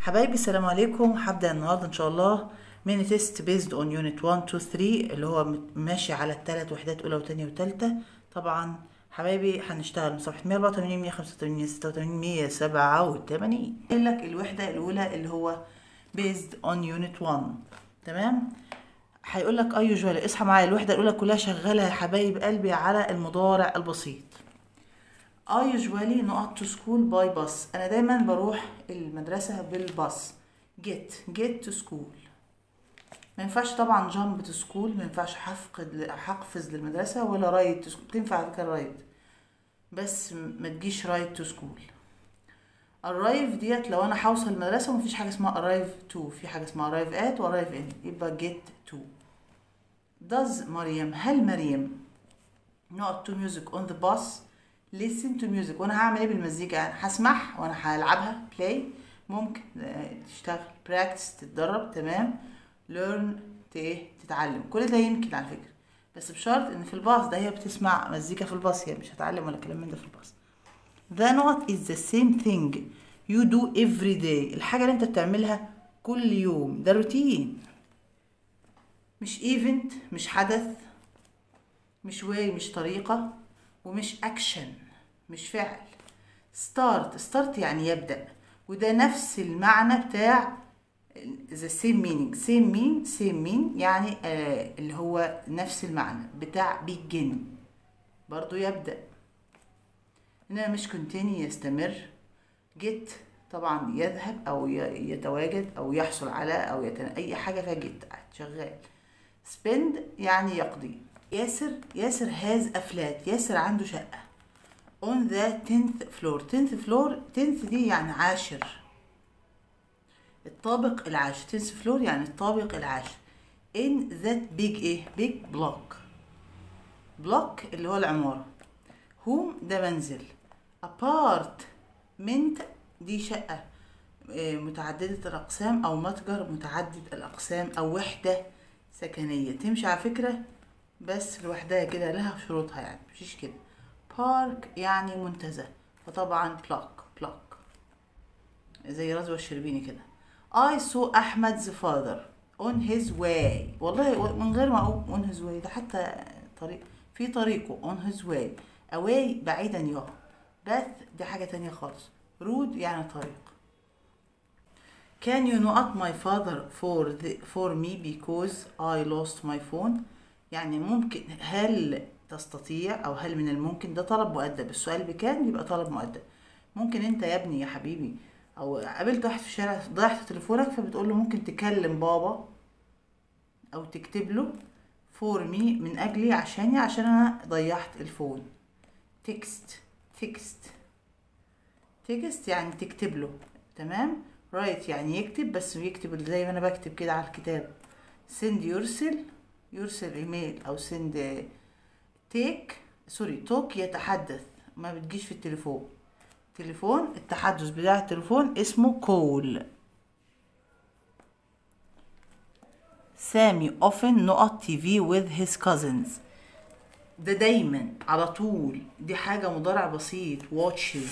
حبايبي السلام عليكم هبدأ النهاردة إن شاء الله ميني تيست بيزد اون يونت 1 2 3 اللي هو مت- ماشي على الثلاث وحدات أولى وتانية وتالتة طبعا حبايبي هنشتغل من صفحة 184 185 186 187 قايل لك الوحدة الأولى اللي هو بيزد اون يونت 1 تمام هيقول لك اي يوجوالي اصحى معايا الوحدة الأولى كلها شغالة يا حبايب قلبي على المضارع البسيط I usually not to school by bus أنا دايما بروح المدرسة بالباص get get to school ما ينفعش طبعا jump to school ما ينفعش حفقد حقفز للمدرسة ولا ride to school تنفع على فكرة ride بس م- ما تجيش ride to school arrive ديت لو انا هوصل المدرسة ومفيش حاجة اسمها arrive to في حاجة اسمها arrive at و arrive in يبقى get to does مريم هل مريم not to music on the bus listen to music وانا هعمل ايه بالمزيكا يعني هسمح وانا هلعبها play ممكن آه، تشتغل practice تتدرب تمام learn ت- ايه تتعلم كل ده يمكن على فكرة بس بشرط ان في الباص ده هي بتسمع مزيكا في الباص هي مش هتعلم ولا كلام من ده في الباص The not is the same thing you do every day الحاجة اللي انت بتعملها كل يوم ده روتين مش ايفنت مش حدث مش واي مش طريقة ومش اكشن مش فعل ستارت ستارت يعني يبدأ وده نفس المعنى بتاع the same meaning same mean same mean يعني آه اللي هو نفس المعنى بتاع begin برضو يبدأ انما مش continue يستمر get طبعا يذهب او ي- يتواجد او يحصل على او يتن... اي حاجة فيها get شغال spend يعني يقضي ياسر ياسر هاز افلات ياسر عنده شقة on the 10th floor 10th floor 10th دي يعني عاشر الطابق العاشر 10th floor يعني الطابق العاشر in that big ايه big block block اللي هو العمارة home ده منزل apartment دي شقة آه، متعددة الأقسام أو متجر متعدد الأقسام أو وحدة سكنية تمشي على فكرة بس لوحدها كده لها شروطها يعني مفيش كده بارك يعني منتزه فطبعا بلاك بلاك زي رضوى الشربيني كده I saw أحمد's father on his way والله من غير ما أقول on his way ده حتى طريق في طريقه on his way away بعيدا ياه bath دي حاجة تانية خالص road يعني طريق Can you not my father for the, for me because I lost my phone يعني ممكن هل تستطيع او هل من الممكن ده طلب مؤدب السؤال بكان يبقى طلب مؤدب ممكن انت يا ابني يا حبيبي او قابلت واحد في الشارع ضيعت تليفونك فبتقول له ممكن تكلم بابا او تكتب له فور مي من اجلي عشاني عشان انا ضيعت الفون تكست تكست تكست يعني تكتب له تمام رايت يعني يكتب بس يكتب زي ما انا بكتب كده على الكتاب سند يرسل يرسل ايميل او سند تيك سوري توك يتحدث ما بتجيش في التليفون تليفون التحدث بتاع التليفون اسمه كول سامي often نقط تي في with his cousins ده دايما على طول دي حاجة مضارع بسيط watches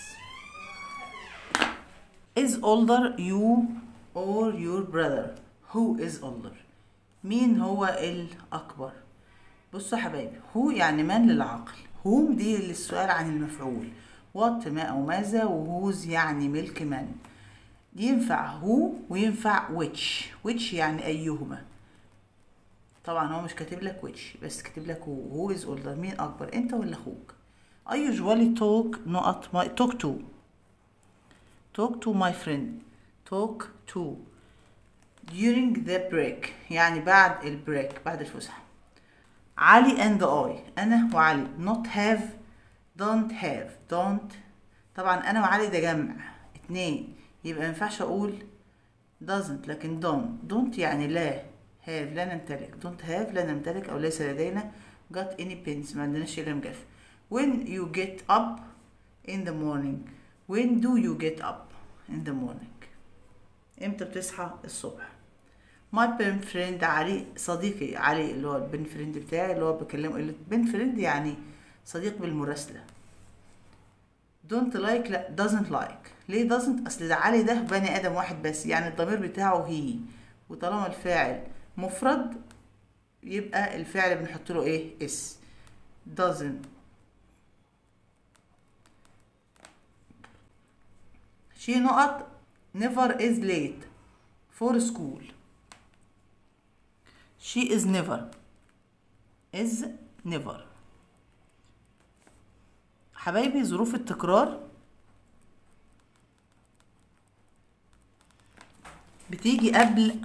is older you or your brother who is older مين هو الأكبر بصوا يا حبايبي هو يعني من للعقل whom دي للسؤال عن المفعول what ما أو ماذا وهوز يعني ملك من ينفع هو وينفع which which يعني أيهما طبعا هو مش كاتب لك which بس كاتب لك هو who is older مين أكبر أنت ولا أخوك I usually talk نقط my talk to talk to my friend talk to during the break يعني بعد البريك بعد الفسحة علي and I أنا وعلي not have don't have don't طبعا أنا وعلي ده جمع اتنين يبقى مينفعش أقول doesn't لكن don't don't يعني لا have لا نمتلك don't have لا نمتلك أو ليس لدينا got any pens ما عندناش قلم جاف when you get up in the morning when do you get up in the morning امتى بتصحى الصبح my pen friend علي صديقي علي اللي هو البن فريند بتاعي اللي هو بكلمه البن فريند يعني صديق بالمراسلة don't like لا doesn't like ليه doesn't اصل ده علي ده بني ادم واحد بس يعني الضمير بتاعه هي وطالما الفاعل مفرد يبقى الفعل بنحط له ايه اس doesn't she نقط never is late for school she is never is never حبايبي ظروف التكرار بتيجي قبل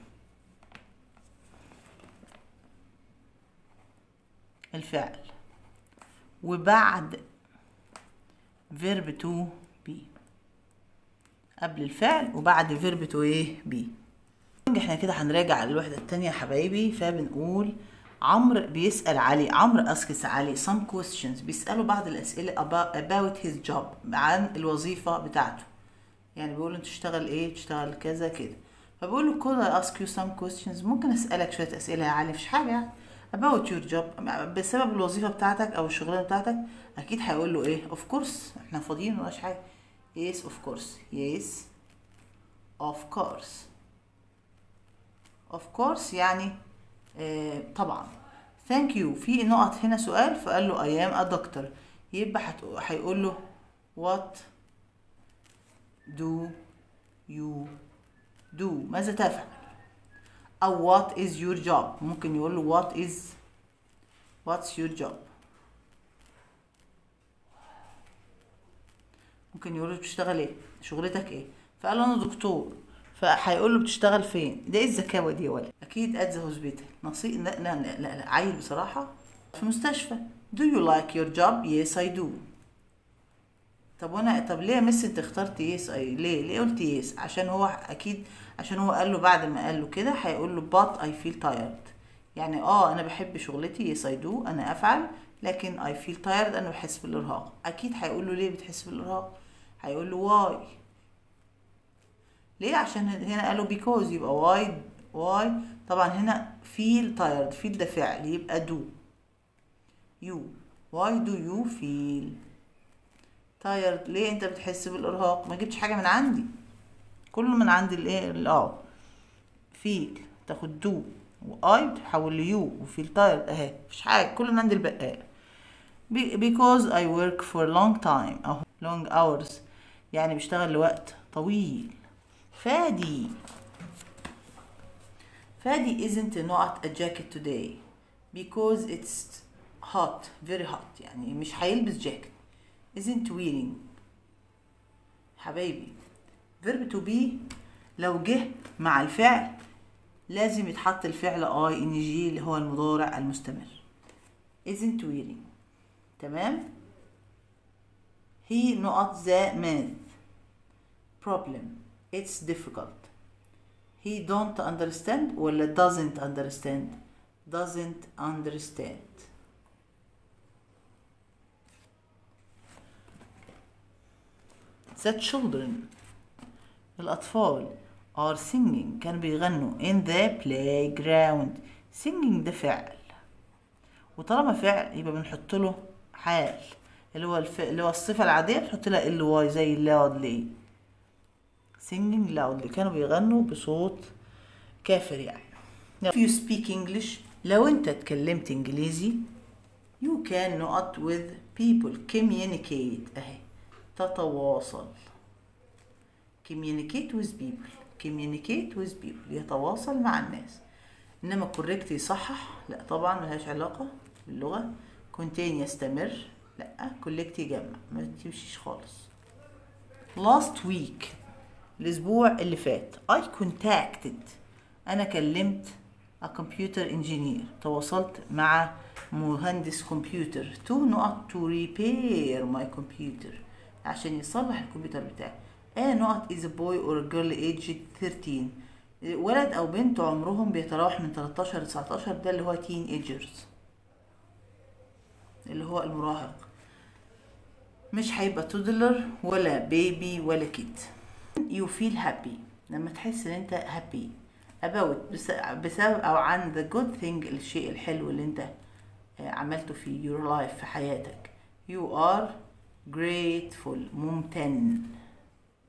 الفعل وبعد verb to be قبل الفعل وبعد verb to ايه be احنا كده هنراجع الوحدة التانية يا حبايبي فبنقول عمرو بيسأل علي عمرو اسكس علي some questions بيسأله بعض الأسئلة about, about his job عن الوظيفة بتاعته يعني بيقول له انت تشتغل ايه تشتغل كذا كده فبقول له could I ask you some questions ممكن اسألك شوية أسئلة يا علي مفيش حاجة يعني about your job بسبب الوظيفة بتاعتك أو الشغلانة بتاعتك أكيد هيقول له ايه of course احنا فاضيين ملناش حاجة yes of course yes of course of course يعني آه طبعا thank you في نقط هنا سؤال فقال له I am a doctor يبقى هيقول له what do you do ماذا تفعل أو what is your job ممكن يقول له what is what's your job ممكن يقول له بتشتغل ايه شغلتك ايه فقال له انا دكتور فهيقول له بتشتغل فين ده ايه الذكاوه دي يا ولد اكيد ات ذا هوسبيتال نصيب لا لا, لا لا لا عيل بصراحه في مستشفى do you like your job yes I do طب وانا طب ليه يا مس انت اخترت يس اي ليه ليه قلت يس عشان هو اكيد عشان هو قال له بعد ما قال له كده هيقول له but I feel tired يعني اه انا بحب شغلتي يس اي دو انا افعل لكن I feel tired انا بحس بالارهاق اكيد هيقول له ليه بتحس بالارهاق هيقول له واي ليه عشان هنا قالوا because يبقى why why طبعا هنا feel tired feel ده فعل يبقى do you why do you feel tired ليه انت بتحس بالارهاق ما جبتش حاجه من عندي كله من عند الايه الاه feel تاخد do واي بتحول ليو وفيل tired اهي مفيش حاجه كله من عند البقال because I work for a long time أو long hours يعني بشتغل لوقت طويل فادي فادي isn't not a jacket today because it's hot very hot يعني مش هيلبس جاكيت isn't wearing حبايبي verb to be لو جه مع الفعل لازم يتحط الفعل اي ان جي اللي هو المضارع المستمر isn't wearing تمام he not the math problem it's difficult he don't understand ولا doesn't understand doesn't understand the children الأطفال are singing كانوا بيغنوا in the playground singing ده فعل وطالما فعل يبقى بنحط له حال اللي هو الف... اللي هو الصفة العادية بنحط لها ال واي زي loudly singing loudly كانوا بيغنوا بصوت كافر يعني if you speak English لو انت اتكلمت انجليزي you can not with people communicate اهي تتواصل communicate with people communicate with people يتواصل مع الناس انما correct يصحح لا طبعا ملهاش علاقة باللغة contain يستمر لا collect يجمع ما تمشيش خالص last week الاسبوع اللي فات I contacted انا كلمت a computer engineer تواصلت مع مهندس كمبيوتر to not to repair my computer عشان يصلح الكمبيوتر بتاعي a not is a boy or a girl aged 13 ولد او بنت عمرهم بيتراوح من 13 ل 19 ده اللي هو تين ايجرز اللي هو المراهق مش هيبقى تودلر ولا بيبي ولا كيد you feel happy لما تحس ان انت happy about بسبب او عن the good thing الشيء الحلو اللي انت عملته في your life في حياتك you are grateful ممتن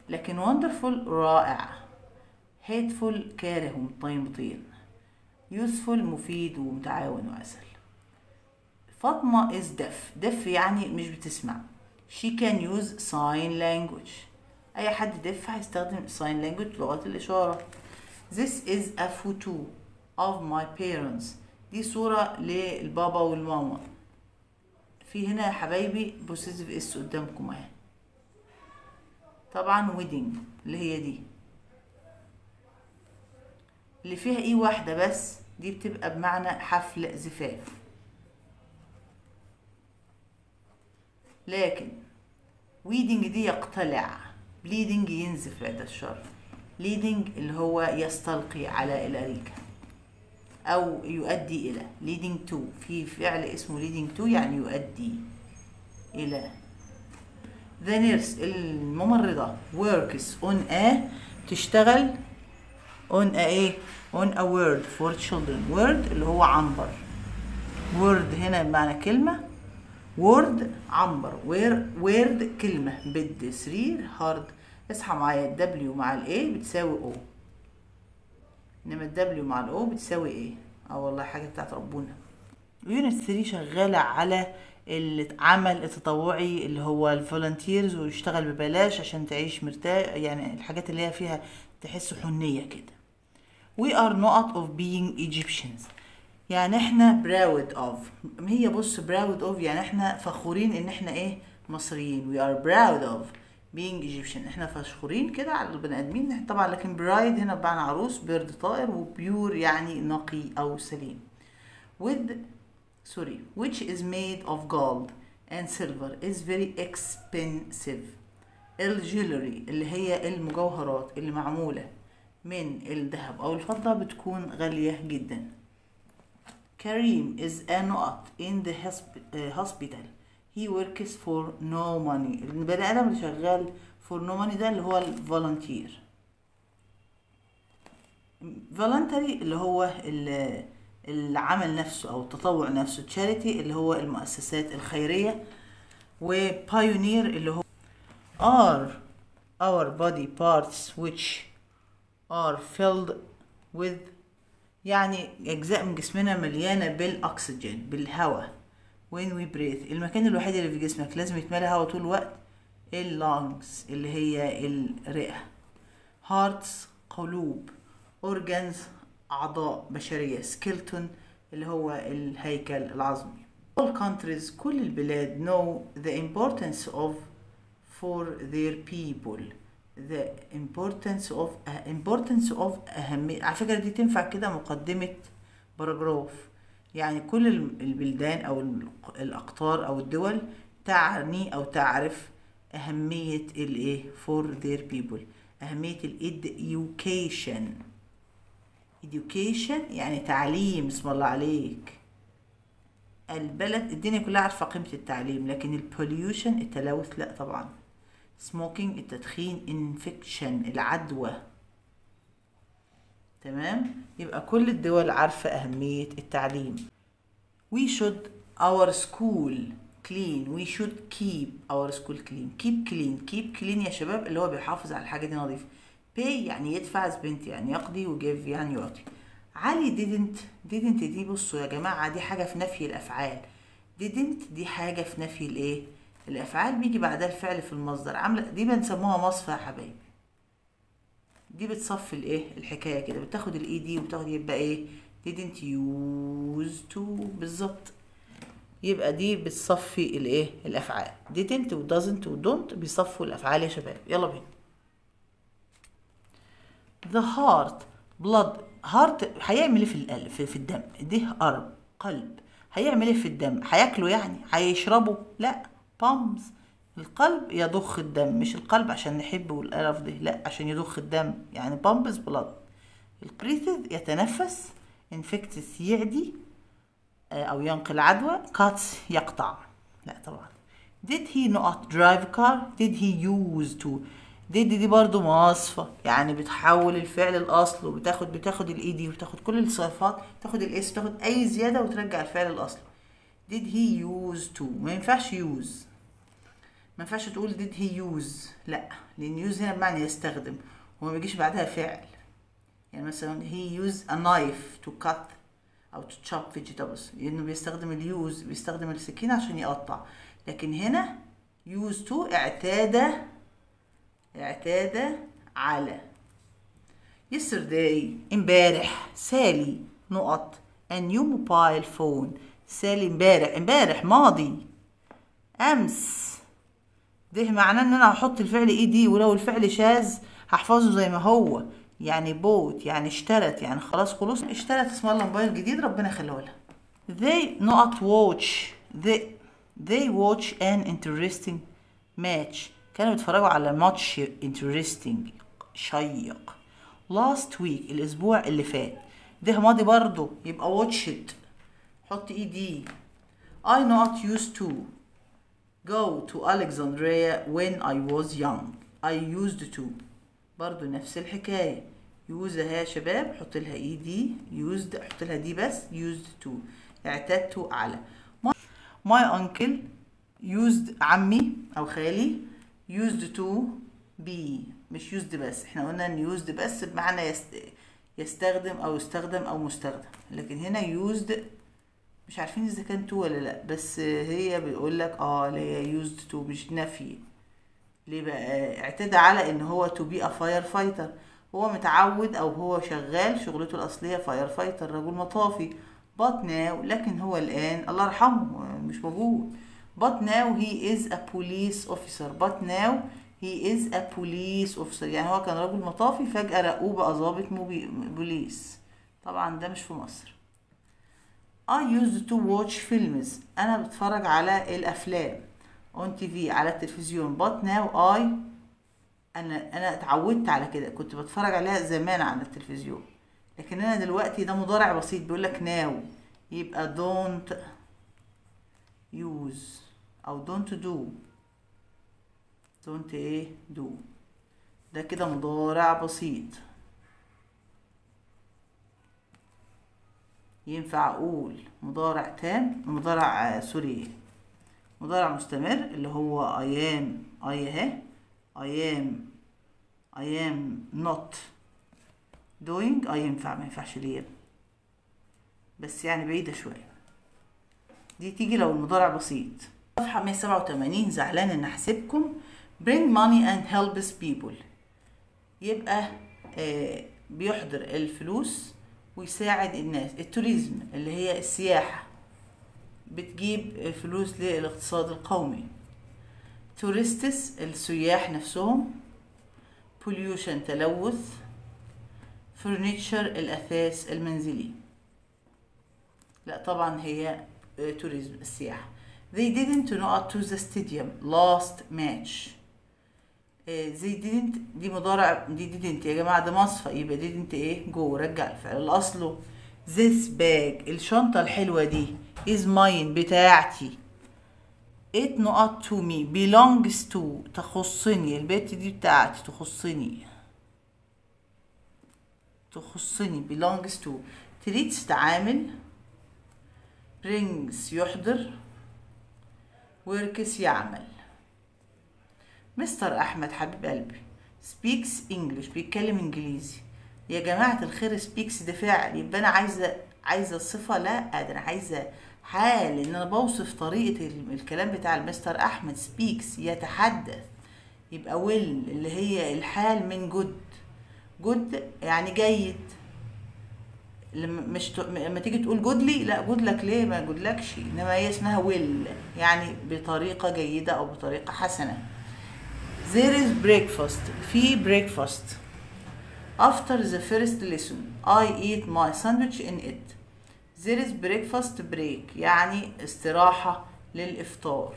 لكن wonderful رائع hateful كاره ومطين useful مفيد ومتعاون وعسل فاطمة is deaf deaf يعني مش بتسمع she can use sign language أي حد deaf هيستخدم sign language لغة الإشارة this is a photo of my parents دي صورة للبابا والماما في هنا يا حبايبي possessive اس قدامكم اهي طبعا wedding اللي هي دي اللي فيها ايه واحدة بس دي بتبقى بمعنى حفل زفاف لكن weeding دي يقتلع bleeding ينزف بعد الشر leading اللي هو يستلقي على الأريكة أو يؤدي إلى leading to في فعل اسمه leading to يعني يؤدي إلى the nurse الممرضة works on a تشتغل on a ايه on a word for children word اللي هو عنبر word هنا بمعنى كلمة word عنبر word, word كلمة بد سرير hard اصحى معايا ال W مع ال A بتساوي O انما ال W مع ال O بتساوي ايه اه والله حاجة بتاعت ربنا يونت 3 شغالة على العمل التطوعي اللي هو الفولنتيرز ويشتغل ببلاش عشان تعيش مرتاح يعني الحاجات اللي هي فيها تحس حنية كده we are not of being Egyptians يعني احنا proud of هي بص proud of يعني احنا فخورين ان احنا ايه مصريين we are proud of being Egyptian احنا فخورين كده على البني ادمين طبعا لكن برايد هنا بمعنى عروس بيرد طائر وبيور يعني نقي او سليم with sorry which is made of gold and silver is very expensive الجولري اللي هي المجوهرات اللي معمولة من الذهب أو الفضة بتكون غالية جدا كريم is a نقط in the hospital he works for no money البني آدم اللي شغال for no money ده اللي هو الفولنتير voluntary اللي هو العمل نفسه أو التطوع نفسه charity اللي هو المؤسسات الخيرية وبايونير اللي هو are our body parts which are filled with يعني أجزاء من جسمنا مليانة بالأكسجين بالهواء when we breathe المكان الوحيد اللي في جسمك لازم يتملى هواء طول الوقت اللانجز اللي هي الرئة hearts قلوب organs أعضاء بشرية skeleton اللي هو الهيكل العظمي all countries كل البلاد know the importance of for their people the importance of uh, importance of أهمية على فكرة دي تنفع كده مقدمة باراجراف يعني كل البلدان أو الأقطار أو الدول تعني أو تعرف أهمية الإيه for their people أهمية ال education education يعني تعليم اسم الله عليك البلد الدنيا كلها عارفة قيمة التعليم لكن البوليوشن التلوث لا طبعا سموكينج التدخين انفكشن العدوى تمام يبقى كل الدول عارفة أهمية التعليم we should our school clean we should keep our school clean keep clean keep clean يا شباب اللي هو بيحافظ على الحاجة دي نظيفة pay يعني يدفع بنت يعني يقضي وجيف يعني يعطي علي didn't didn't دي بصوا يا جماعة دي حاجة في نفي الأفعال didn't دي حاجة في نفي الإيه الافعال بيجي بعدها الفعل في المصدر عامله دي بنسموها مصفى يا حبايبي دي بتصفي الايه الحكايه كده بتاخد الاي دي وبتاخد يبقى ايه didn't use to بالظبط يبقى دي بتصفي الايه الافعال didn't و doesn't و don't بيصفوا الافعال يا شباب يلا بينا the heart blood heart هيعمل ايه في القلب في, في الدم ده قلب قلب هيعمل ايه في الدم هياكله يعني هيشربه لا بامز القلب يضخ الدم مش القلب عشان نحبه والقرف ده لا عشان يضخ الدم يعني بامبز بلاد البريثز يتنفس انفكتس يعدي او ينقل عدوى كاتس يقطع لا طبعا did he not drive car did he use to did دي برضو مواصفة يعني بتحول الفعل الأصل وبتاخد بتاخد الإيدي وبتاخد كل الصفات تاخد الإس بتاخد أي زيادة وترجع الفعل الأصل did he use to ما ينفعش use ما ينفعش تقول did he use لا لان use هنا بمعنى يستخدم وما بيجيش بعدها فعل يعني مثلا he use a knife to cut او to chop vegetables لانه بيستخدم اليوز بيستخدم السكينة عشان يقطع لكن هنا use to اعتاد اعتاد على yesterday امبارح سالي نقط a new mobile phone سالي امبارح امبارح ماضي امس ده معناه ان انا هحط الفعل اي دي ولو الفعل شاذ هحفظه زي ما هو يعني بوت يعني اشترت يعني خلاص خلص اشترت اسم الله موبايل جديد ربنا يخليه لها they not watch they they watch an interesting match كانوا بيتفرجوا على ماتش interesting شيق last week الاسبوع اللي فات ده ماضي برضو يبقى watched حط اي دي I not used to go to Alexandria when I was young I used to برضو نفس الحكاية use اهي يا شباب حط لها اي دي used حط لها دي بس used to اعتدت على my, my uncle used عمي او خالي used to be مش used بس احنا قلنا ان used بس بمعنى يست... يستخدم او يستخدم او مستخدم لكن هنا used مش عارفين اذا كان تو ولا لا بس هي بيقول لك اه اللي هي used to مش نفي ليه بقى اعتدى على ان هو to be a firefighter هو متعود او هو شغال شغلته الاصليه فاير فايتر رجل مطافي but now لكن هو الان الله يرحمه مش موجود but now he is a police officer but now he is a police officer يعني هو كان رجل مطافي فجأة رقوه بقى ظابط بوليس طبعا ده مش في مصر I used to watch films أنا بتفرج على الأفلام on TV على التلفزيون but now I أنا أنا اتعودت على كده كنت بتفرج عليها زمان على التلفزيون لكن أنا دلوقتي ده مضارع بسيط بيقول لك now يبقى don't use أو don't do don't ايه do ده كده مضارع بسيط ينفع اقول مضارع تام مضارع آه سوري مضارع مستمر اللي هو I am I اهي I am I am not doing I ينفع ما ينفعش ليه بس يعني بعيدة شوية دي تيجي لو المضارع بسيط صفحة 187 زعلان ان احسبكم bring money and helps people يبقى آه بيحضر الفلوس ويساعد الناس التوريزم اللي هي السياحة بتجيب فلوس للاقتصاد القومي تورستس السياح نفسهم pollution تلوث فرنيتشر الأثاث المنزلي لا طبعا هي توريزم السياحة they didn't not to the stadium last match زي didn't دي مضارع دي didn't يا جماعة ده مصفى يبقى didn't ايه جو رجع الفعل الأصله this bag الشنطة الحلوة دي is mine بتاعتي it not to me belongs to تخصني البيت دي بتاعتي تخصني تخصني belongs to treats تعامل brings يحضر works يعمل مستر احمد حبيب قلبي سبيكس انجلش بيتكلم انجليزي يا جماعه الخير سبيكس ده فعل يبقى انا عايزه عايزه الصفه لا ده انا عايزه حال ان انا بوصف طريقه الكلام بتاع المستر احمد سبيكس يتحدث يبقى ويل اللي هي الحال من جود جود يعني جيد لما مش لما تيجي تقول جودلي لا جود لك ليه ما جودلكش انما هي اسمها ويل يعني بطريقه جيده او بطريقه حسنه There is breakfast. في breakfast. After the first lesson, I eat my sandwich in it. There is breakfast break يعني استراحة للإفطار.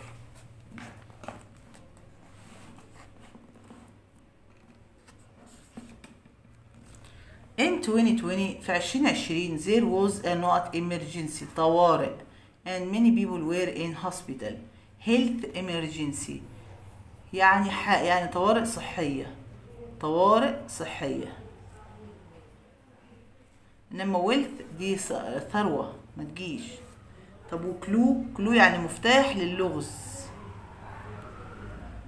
In 2020 في 2020 there was a not emergency طوارئ and many people were in hospital health emergency يعني ح... يعني طوارئ صحية طوارئ صحية انما ويلث دي ثروة ما تجيش طب وكلو كلو يعني مفتاح للغز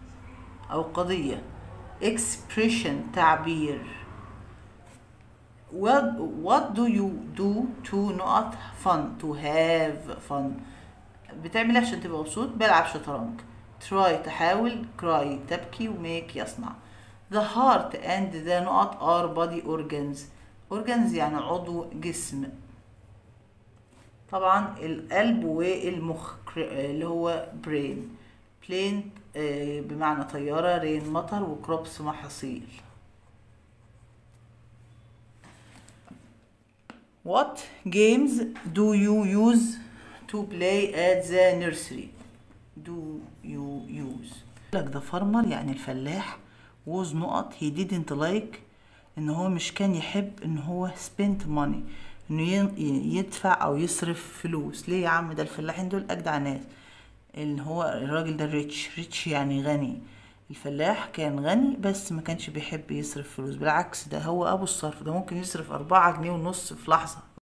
أو قضية expression تعبير what, what do you do to not fun to have fun بتعمل عشان تبقى مبسوط بلعب شطرنج try تحاول cry تبكي وميك يصنع the heart and the نقط are body organs organs يعني عضو جسم طبعا القلب والمخ اللي هو brain plane بمعنى طيارة رين مطر وكروبس محاصيل What games do you use to play at the nursery? Do you use? لك ده farmer يعني الفلاح was نقط he didn't like ان هو مش كان يحب ان هو spend money انه يدفع او يصرف فلوس ليه يا عم ده الفلاحين دول اجدع ناس ان هو الراجل ده ريتش ريتش يعني غني الفلاح كان غني بس ما كانش بيحب يصرف فلوس بالعكس ده هو ابو الصرف ده ممكن يصرف اربعة جنيه ونص في لحظة